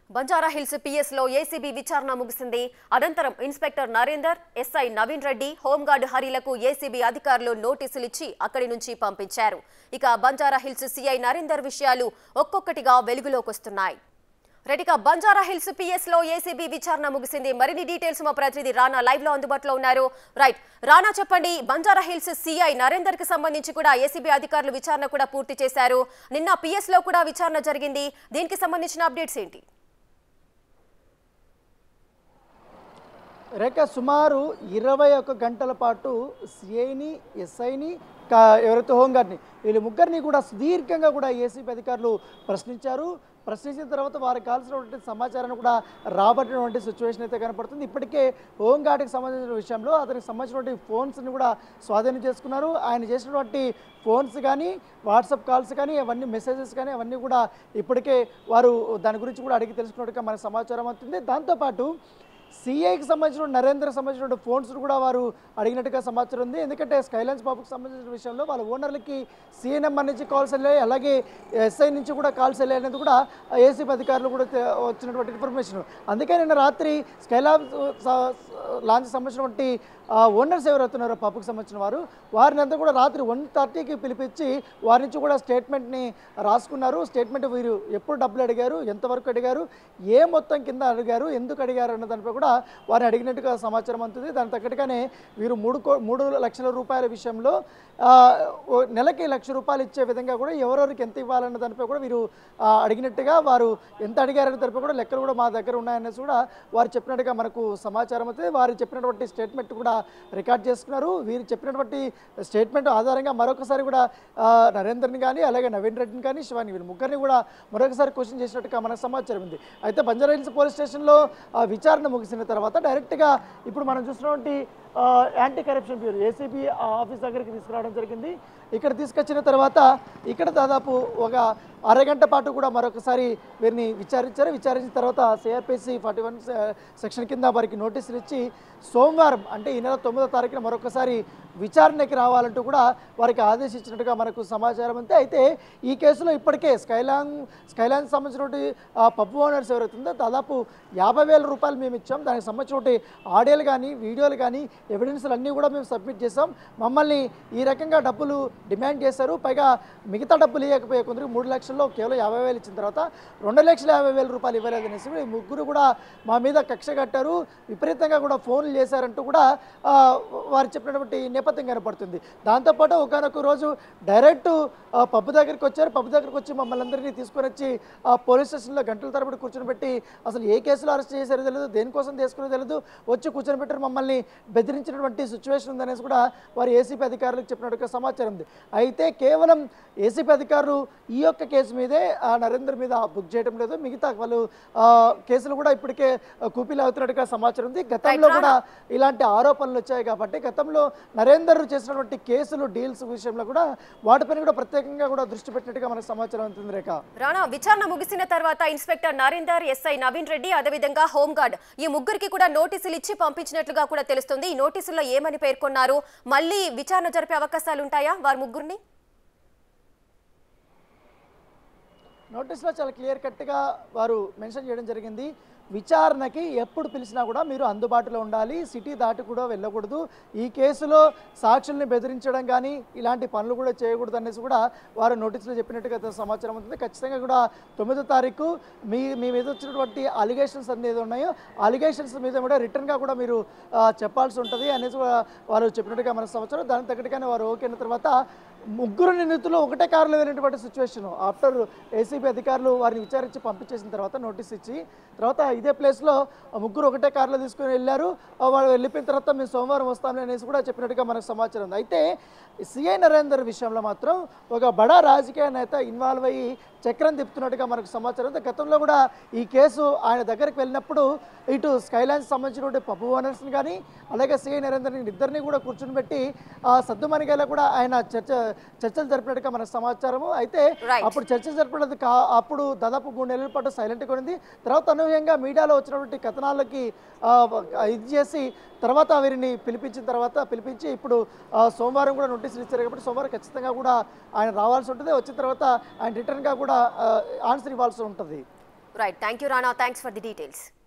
Banjara Hills PS లో ACB విచారణ ముగిసింది అనంతరం inspector Narender SI Naveen Reddy home guard హరిలకు ఏసీబీ అధికారులు నోటీసులు ఇచ్చి అక్కడి నుంచి పంపించారు ఇక బంజారా హిల్స్ సిఐ నరేందర్ విషయాలు ఒక్కొక్కటిగా వెలుగులోకి వస్తున్నాయి రెటిక బంజారా హిల్స్ పిఎస్ లో ఏసీబీ విచారణ ముగిసింది మరిన్ని డీటెయిల్స్ మా ప్రతినిధి రానా లైవ్ లో అందుబాటులో ఉన్నారు రైట్ రానా చెప్పండి బంజారా హిల్స్ సిఐ నరేందర్ కి సంబంధించి కూడా ఏసీబీ అధికారులు విచారణ కూడా పూర్తి చేశారు నిన్న పిఎస్ లో కూడా విచారణ జరిగింది దీనికి సంబంధించిన అప్డేట్స్ ఏంటి రేఖ సుమారు ఇరవై ఒక్క గంటల పాటు సిఐని ఎస్ఐని కా ఎవరైతే హోంగార్డ్ని వీళ్ళు ముగ్గురిని కూడా సుదీర్ఘంగా కూడా ఏసీపీ అధికారులు ప్రశ్నించారు ప్రశ్నించిన తర్వాత వారికి కావాల్సినటువంటి సమాచారాన్ని కూడా రాబట్టినటువంటి సిచ్యువేషన్ అయితే కనపడుతుంది ఇప్పటికే హోంగార్డ్కి సంబంధించిన విషయంలో అతనికి సంబంధించినటువంటి ఫోన్స్ని కూడా స్వాధీనం చేసుకున్నారు ఆయన చేసినటువంటి ఫోన్స్ కానీ వాట్సాప్ కాల్స్ కానీ అవన్నీ మెసేజెస్ కానీ అవన్నీ కూడా ఇప్పటికే వారు దాని గురించి కూడా అడిగి తెలుసుకున్నట్టుగా మనకు సమాచారం అవుతుంది దాంతోపాటు సిఐకి సంబంధించిన నరేంద్ర సంబంధించిన ఫోన్స్ కూడా వారు అడిగినట్టుగా సమాచారం ఉంది ఎందుకంటే స్కైలైన్స్ బాబుకి సంబంధించిన విషయంలో వాళ్ళ ఓనర్లకి సిఐ నెంబర్ నుంచి కాల్స్ వెళ్ళాయి అలాగే ఎస్ఐ నుంచి కూడా కాల్స్ వెళ్ళాయి అనేది కూడా ఏసీపీ అధికారులు కూడా తె- వచ్చినటువంటి ఇన్ఫర్మేషన్ అందుకే నిన్న రాత్రి స్కైలాబ్ లాంచ్ సంబంధించినటువంటి ఓనర్స్ ఎవరైతున్నారో పప్పుకి సంబంధించిన వారు వారిని అంతా కూడా రాత్రి వన్ థర్టీకి పిలిపించి వారి నుంచి కూడా స్టేట్మెంట్ని రాసుకున్నారు స్టేట్మెంట్ వీరు ఎప్పుడు డబ్బులు అడిగారు ఎంతవరకు అడిగారు ఏ మొత్తం కింద అడిగారు ఎందుకు అడిగారు అన్న దానిపై కూడా వారిని అడిగినట్టుగా సమాచారం అందుతుంది దాని తగ్గట్టుగానే వీరు మూడు కో మూడు లక్షల రూపాయల విషయంలో ఆ, ఓ నెలకి లక్ష రూపాయలు ఇచ్చే విధంగా కూడా ఎవరెవరికి ఎంత ఇవ్వాలన్న దానిపై కూడా వీరు ఆ, అడిగినట్టుగా వారు ఎంత అడిగారన్న దానిపై కూడా లెక్కలు కూడా మా దగ్గర ఉన్నాయనేసి కూడా వారు చెప్పినట్టుగా మనకు సమాచారం అవుతుంది వారు చెప్పినటువంటి స్టేట్మెంట్ కూడా రికార్డ్ చేసుకున్నారు వీరు చెప్పినటువంటి స్టేట్మెంట్ ఆధారంగా మరొకసారి కూడా ఆ, నరేందర్ని కానీ అలాగే నవీన్ రెడ్డిని కానీ శివాని వీళ్ళు ముగ్గురిని కూడా మరొకసారి క్వశ్చన్ చేసినట్టుగా మనకు సమాచారం ఉంది అయితే బంజారా హిల్స్ పోలీస్ స్టేషన్లో ఆ, విచారణ ముగిసిన తర్వాత డైరెక్ట్గా ఇప్పుడు మనం చూసినటువంటి ఆ, anti corruption bureau ACB office దగ్గరికి తీసుకురావడం జరిగింది ఇక్కడ తీసుకొచ్చిన తర్వాత ఇక్కడ దాదాపు ఒక అరగంట పాటు కూడా మరొకసారి వీరిని విచారించారు విచారించిన తర్వాత సిఆర్పిసి ఫార్టీ వన్ సెక్షన్ కింద వారికి నోటీసులు ఇచ్చి సోమవారం అంటే ఈ నెల తొమ్మిదో తారీఖున మరొకసారి విచారణకి రావాలంటూ కూడా వారికి ఆదేశించినట్టుగా మనకు సమాచారం అంతే అయితే ఈ కేసులో ఇప్పటికే స్కైలాంగ్ స్కైలాంగ్ సంబంధించినటువంటి ఆ, పబ్ ఓనర్స్ ఎవరైతుందో దాదాపు యాభై వేల రూపాయలు మేము ఇచ్చాం దానికి సంబంధించినటువంటి ఆడియోలు కానీ వీడియోలు కానీ ఎవిడెన్స్లు అన్నీ కూడా మేము సబ్మిట్ చేసాం మమ్మల్ని ఈ రకంగా డబ్బులు డిమాండ్ చేశారు పైగా మిగతా డబ్బులు ఇవ్వకపోయే కొందరికి మూడు లక్షల్లో కేవలం యాభై వేలు ఇచ్చిన తర్వాత రెండు లక్షల యాభై వేల రూపాయలు ఇవ్వలేదు అనేసి ఈ ముగ్గురు కూడా మా మీద కక్ష కట్టారు విపరీతంగా కూడా ఫోన్లు చేశారంటూ కూడా ఆ, వారు చెప్పినటువంటి నేపథ్యం కనపడుతుంది దాంతోపాటు ఒకనొక రోజు డైరెక్ట్ ఆ, పబ్బు దగ్గరికి వచ్చారు పబ్బు దగ్గరికి వచ్చి మమ్మల్ని అందరినీ తీసుకొని వచ్చి ఆ, పోలీస్ స్టేషన్లో గంటల తరబడి కూర్చొని పెట్టి అసలు ఏ కేసులో అరెస్ట్ చేశారో తెలియదు దేనికోసం తీసుకునే తెలియదు వచ్చి కూర్చొని పెట్టారు మమ్మల్ని బెదిరించినటువంటి సిచ్యువేషన్ ఉందనేసి కూడా వారు ఏసీపీ అధికారులకు చెప్పినట్టుగా సమాచారం ఉంది అయితే కేవలం ఏసీపీ అధికారులు ఈ యొక్క కేసు మీదే ఆ నరేందర్ మీద బుక్ చేయడం లేదు మిగతా వాళ్ళు ఆ, కేసులు కూడా ఇప్పటికే కూపీలు అవుతున్నట్టుగా సమాచారం ఉంది గతంలో Right, కూడా ఇలాంటి ఆరోపణలు వచ్చాయి కాబట్టి గతంలో నరేందర్ చేసినటువంటి కేసులు డీల్స్ విషయంలో కూడా వాటిపైన కూడా ప్రత్యేకంగా కూడా దృష్టి పెట్టినట్టుగా మనకు సమాచారం అవుతుంది రేఖ రాణా విచారణ ముగిసిన తర్వాత ఇన్స్పెక్టర్ నరేందర్ ఎస్ఐ నవీన్ రెడ్డి అదేవిధంగా హోంగార్డ్ ఈ ముగ్గురికి కూడా నోటీసులు ఇచ్చి పంపించినట్లుగా కూడా తెలుస్తుంది ఈ నోటీసుల్లో ఏమని పేర్కొన్నారు మళ్ళీ విచారణ జరిపే అవకాశాలు ఉంటాయా వారి ముగ్గురిని నోటీస్లో చాలా క్లియర్ కట్గా వారు మెన్షన్ చేయడం జరిగింది విచారణకి ఎప్పుడు పిలిచినా కూడా మీరు అందుబాటులో ఉండాలి సిటీ దాటి కూడా వెళ్ళకూడదు ఈ కేసులో సాక్షుల్ని బెదిరించడం కానీ ఇలాంటి పనులు కూడా చేయకూడదు అనేసి కూడా వారు నోటీసులో చెప్పినట్టుగా అయితే సమాచారం అవుతుంది ఖచ్చితంగా కూడా తొమ్మిదో తారీఖు మీ మీ మీద వచ్చినటువంటి అలిగేషన్స్ అన్ని ఏదో ఉన్నాయో అలిగేషన్స్ మీద కూడా రిటర్న్గా కూడా మీరు ఆ, చెప్పాల్సి ఉంటుంది అనేసి కూడా వారు చెప్పినట్టుగా మనకు సమాచారం దానికి తగ్గట్టుగానే వారు ఓకే అయిన తర్వాత ముగ్గురు నిందితులు ఒకటే కారులో వెళ్ళినటువంటి సిచ్యువేషన్ ఆఫ్టర్ ఏసీబీ అధికారులు వారిని విచారించి పంపించేసిన తర్వాత నోటీస్ ఇచ్చి తర్వాత ఇదే ప్లేస్లో ముగ్గురు ఒకటే కారులో తీసుకుని వెళ్ళారు ఆ వాళ్ళు వెళ్ళిపోయిన తర్వాత మేము సోమవారం వస్తామని అనేసి కూడా చెప్పినట్టుగా మనకు సమాచారం ఉంది అయితే సిఐ నరేందర్ విషయంలో మాత్రం ఒక బడా రాజకీయ నేత ఇన్వాల్వ్ అయ్యి చక్రం తిప్పుతున్నట్టుగా మనకు సమాచారం ఉంది గతంలో కూడా ఈ కేసు ఆయన దగ్గరికి వెళ్ళినప్పుడు ఇటు స్కైలైన్స్ సంబంధించినటువంటి పబ్బు ఓనర్స్ని కానీ అలాగే సిఐ నరేందర్ని ఇద్దరిని కూడా కూర్చుని పెట్టి ఆ సద్దుమణిగేలా కూడా ఆయన చర్చ చర్చలు జరిపినట్టుగా మనకు సమాచారము అయితే Right. అప్పుడు చర్చ జరిపినది కా అప్పుడు దాదాపు మూడు నెలల పాటు సైలెంట్గా ఉంది తర్వాత అనూహ్యంగా మీడియాలో వచ్చినటువంటి కథనాలకి ఆ, ఇది చేసి తర్వాత వీరిని పిలిపించిన తర్వాత పిలిపించి ఇప్పుడు ఆ, సోమవారం కూడా నోటీసులు ఇచ్చారు కాబట్టి సోమవారం ఖచ్చితంగా కూడా ఆయన రావాల్సి ఉంటుంది వచ్చిన తర్వాత ఆయన రిటర్న్గా కూడా ఆన్సర్ ఇవ్వాల్సి ఉంటుంది right thank you Rana thanks for the details